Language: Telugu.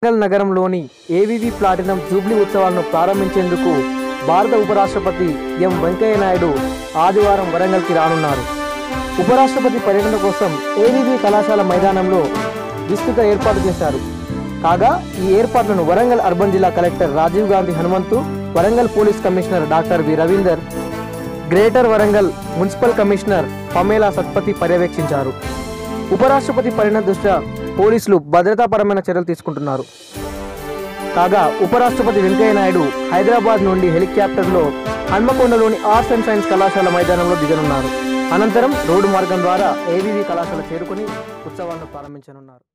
వరంగల్ నగరంలోని ఏవివి ప్లాటినం జూబ్లీ ఉత్సవాలను ప్రారంభించేందుకు భారత ఉపరాష్ట్రపతి ఎం వెంకయ్య నాయుడు ఆదివారం వరంగల్కి రానున్నారు ఉపరాష్ట్రపతి పర్యటన కోసం ఏవివి కళాశాల మైదానంలో విస్తృత ఏర్పాటు చేశారు కాగా ఈ ఏర్పాట్లను వరంగల్ అర్బన్ జిల్లా collector Rajiv Gandhi Hanumanthu Warangal police commissioner doctor V Ravinder greater Warangal municipal commissioner Pamela Satpathy పర్యవేక్షించారు ఉపరాష్ట్రపతి పర్యటన దృష్ట్యా పోలీసులు భద్రతాపరమైన చర్యలు తీసుకుంటున్నారు కాగా ఉపరాష్ట్రపతి వెంకయ్య నాయుడు హైదరాబాద్ నుండి హెలికాప్టర్లో హన్మకొండలోని ఆర్ట్స్ అండ్ సైన్స్ కళాశాల మైదానంలో దిగనున్నారు అనంతరం రోడ్డు మార్గం ద్వారా ఏవీవీ కళాశాల చేరుకుని ఉత్సవాలను ప్రారంభించనున్నారు